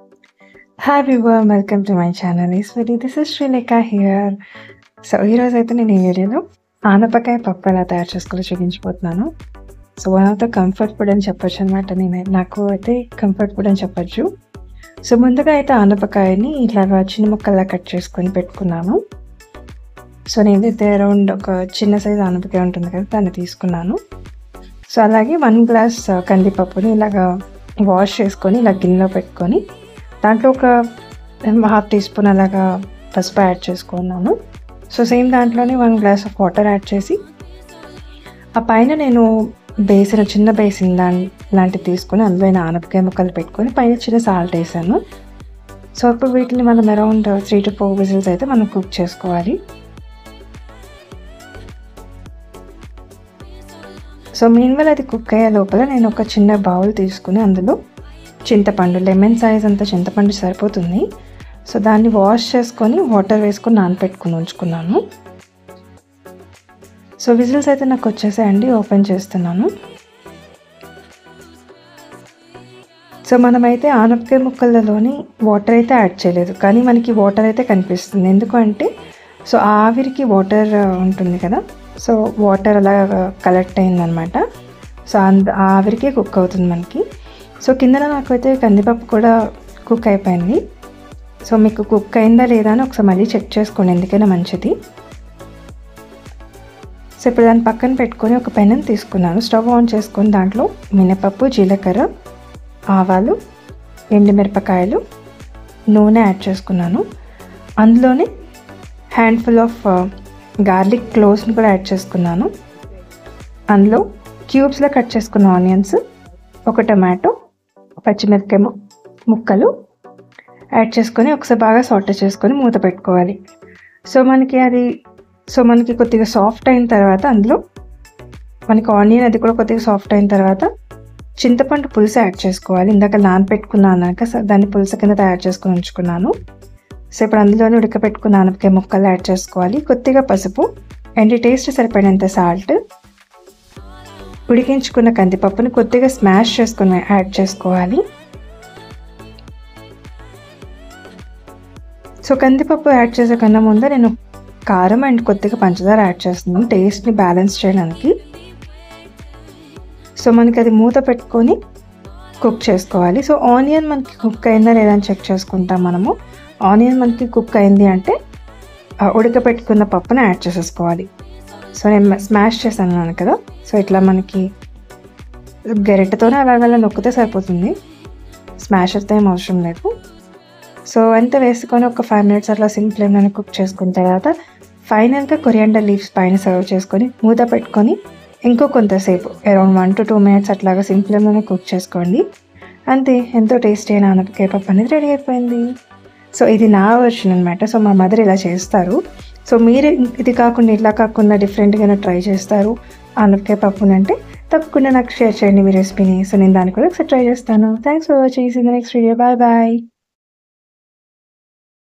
hi everyone welcome to my channel Eshwari this is Srilekha here so ఈరోజు అయితే నేను ఈ వీడియోలో ఆనపకాయ పప్పు ఎలా తయారు చేసుకోవాలో చూపించబోతున్నాను so one of the comfort food అని చెప్పొచ్చు అనమాట నేను నాకు అయితే కంఫర్ట్ ఫుడ్ అని చెప్పొచ్చు సో ముందుగా అయితే ఆనపకాయని ఇలాగా చిన్న ముక్కల్లా కట్ చేసుకొని పెట్టుకున్నాను సో నేనైతే అరౌండ్ ఒక చిన్న సైజ్ ఆనపకాయ ఉంటుంది కదా దాన్ని తీసుకున్నాను సో అలాగే వన్ గ్లాస్ కందిపప్పుని ఇలాగా వాష్ చేసుకొని ఇలా గిన్నెలో పెట్టుకొని దాంట్లో ఒక హాఫ్ టీ స్పూన్ అలాగా పసుపు యాడ్ చేసుకున్నాను సో సేమ్ దాంట్లోనే one glass of water add చేసి ఆ పైన నేను బేసిన్ చిన్న బేసిన్ లా లాంటివి తీసుకొని అందులో ఆనపకాయ ముక్కలు పెట్టుకొని పైన చిన్న సాల్ట్ వేసాను సో ఇప్పుడు వీటిని మనం around three to four whistles అయితే మనం కుక్ చేసుకోవాలి సో మీన్వల్ అది కుక్ అయ్యే లోపల నేను ఒక చిన్న బౌల్ తీసుకుని అందులో చింతపండు లెమన్ సైజ్ అంత చింతపండు సరిపోతుంది సో దాన్ని వాష్ చేసుకొని వాటర్ వేసుకొని నానపెట్టుకుని ఉంచుకున్నాను సో విజిల్స్ అయితే నాకు వచ్చేసాయండి ఓపెన్ చేస్తున్నాను సో మనమైతే ఆనపకాయ ముక్కలలోని వాటర్ అయితే యాడ్ చేయలేదు కానీ మనకి వాటర్ అయితే కనిపిస్తుంది ఎందుకంటే సో ఆవిరికి వాటర్ ఉంటుంది కదా సో వాటర్ అలా కలెక్ట్ అయిందనమాట సో అంద ఆవిరికే కుక్ అవుతుంది మనకి సో కిందన నాకైతే కందిపప్పు కూడా కుక్ అయిపోయింది సో మీకు కుక్ అయిందా లేదా అని ఒకసారి మళ్ళీ చెక్ చేసుకోండి ఎందుకైనా మంచిది సో ఇప్పుడు దాన్ని పక్కన పెట్టుకొని ఒక పెనం తీసుకున్నాను స్టవ్ ఆన్ చేసుకొని దాంట్లో మినపప్పు జీలకర్ర ఆవాలు ఎండుమిరపకాయలు నూనె యాడ్ చేసుకున్నాను అందులోనే హ్యాండ్ఫుల్ ఆఫ్ గార్లిక్ క్లోవ్స్ని కూడా యాడ్ చేసుకున్నాను అందులో క్యూబ్స్లో కట్ చేసుకున్న ఆనియన్స్ ఒక టమాటో పచ్చిమిరపకాయ ముక్కలు యాడ్ చేసుకొని ఒకసారి బాగా సాల్ట్ చేసుకొని మూత పెట్టుకోవాలి సో మనకి అది సో మనకి కొద్దిగా సాఫ్ట్ అయిన తర్వాత అందులో మనకి ఆనియన్ అది కూడా కొద్దిగా సాఫ్ట్ అయిన తర్వాత చింతపండు పులుసు యాడ్ చేసుకోవాలి ఇందాక నానపెట్టుకున్నాక దాన్ని పులుసు కింద తయారు చేసుకొని ఉంచుకున్నాను సో ఇప్పుడు అందులోనే ఉడకపెట్టుకున్న ఆనపకాయ ముక్కలు యాడ్ చేసుకోవాలి కొద్దిగా పసుపు అండ్ టేస్ట్ సరిపడినంత సాల్ట్ ఉడికించుకున్న కందిపప్పుని కొద్దిగా స్మాష్ చేసుకుని యాడ్ చేసుకోవాలి సో కందిపప్పు యాడ్ చేసే కన్నా ముందే నేను కారం అండ్ కొద్దిగా పంచదార యాడ్ చేస్తున్నాను టేస్ట్ని బ్యాలెన్స్ చేయడానికి సో మనకి అది మూత పెట్టుకొని కుక్ చేసుకోవాలి సో ఆనియన్ మనకి కుక్ అయిందా లేదా అని చెక్ చేసుకుంటాం మనము ఆనియన్ మనకి కుక్ అయింది అంటే ఉడకపెట్టుకున్న పప్పుని యాడ్ చేసేసుకోవాలి సో నేను స్మాష్ చేశాను కదా సో ఇట్లా మనకి గరిటెతోనే అలాగలా నొక్కితే సరిపోతుంది స్మాషర్తో ఏం అవసరం లేదు సో అంత వేసుకొని ఒక ఫైవ్ మినిట్స్ అట్లా సిమ్ ఫ్లేమ్లోనే కుక్ చేసుకున్న తర్వాత ఫైనల్గా కొరియాండర్ లీవ్స్ పైన సర్వ్ చేసుకొని మూత పెట్టుకొని ఇంకో కొంతసేపు around one to two minutes అట్లాగా సిమ్ ఫ్లేమ్లోనే కుక్ చేసుకోండి అంతే ఎంతో టేస్టీ అయిన ఆనపకాయ పప్పు అనేది రెడీ అయిపోయింది సో ఇది నా వర్షన్ అనమాట సో మా మదర్ ఇలా చేస్తారు సో మీరు ఇది కాకుండా ఇలా కాకుండా డిఫరెంట్గా ట్రై చేస్తారు ఆనపకాయ పప్పుని అంటే తప్పకుండా నాకు షేర్ చేయండి మీ రెసిపీని సో నేను దాన్ని కూడా ఒకసారి ట్రై చేస్తాను thanks for watching in the next video bye bye